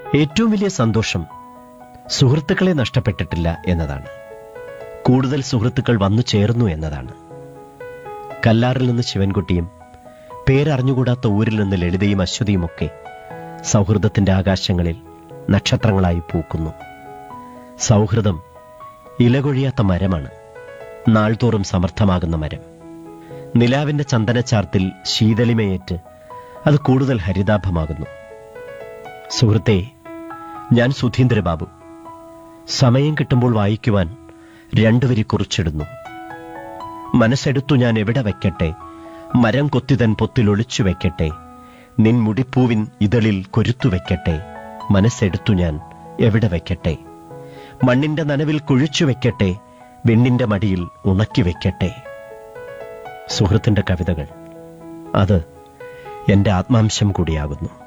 ഏറ്റവും വലിയ സന്തോഷം സുഹൃത്തുക്കളെ നഷ്ടപ്പെട്ടിട്ടില്ല എന്നതാണ് കൂടുതൽ സുഹൃത്തുക്കൾ വന്നു ചേർന്നു എന്നതാണ് കല്ലാറിൽ നിന്ന് ശിവൻകുട്ടിയും പേരറിഞ്ഞുകൂടാത്ത ഊരിൽ നിന്ന് ലളിതയും അശ്വതിയുമൊക്കെ സൗഹൃദത്തിന്റെ ആകാശങ്ങളിൽ നക്ഷത്രങ്ങളായി പൂക്കുന്നു സൗഹൃദം ഇലകൊഴിയാത്ത മരമാണ് നാൾതോറും സമർത്ഥമാകുന്ന മരം നിലാവിന്റെ ചന്ദനച്ചാർത്തിൽ ശീതളിമയേറ്റ് അത് കൂടുതൽ ഹരിതാഭമാകുന്നു സുഹൃത്തെ ഞാൻ സുധീന്ദ്രബാബു സമയം കിട്ടുമ്പോൾ വായിക്കുവാൻ രണ്ടുവരി കുറിച്ചിടുന്നു മനസ്സെടുത്തു ഞാൻ എവിടെ വയ്ക്കട്ടെ മരം കൊത്തിതൻ പൊത്തിൽ ഒളിച്ചു വെക്കട്ടെ നിൻ മുടിപ്പൂവിൻ ഇതളിൽ കൊരുത്തു വെക്കട്ടെ മനസ്സെടുത്തു ഞാൻ എവിടെ വെക്കട്ടെ മണ്ണിന്റെ നനവിൽ കുഴിച്ചു വെക്കട്ടെ വെണ്ണിന്റെ മടിയിൽ ഉണക്കി വെക്കട്ടെ സുഹൃത്തിന്റെ കവിതകൾ അത് എന്റെ ആത്മാംശം കൂടിയാകുന്നു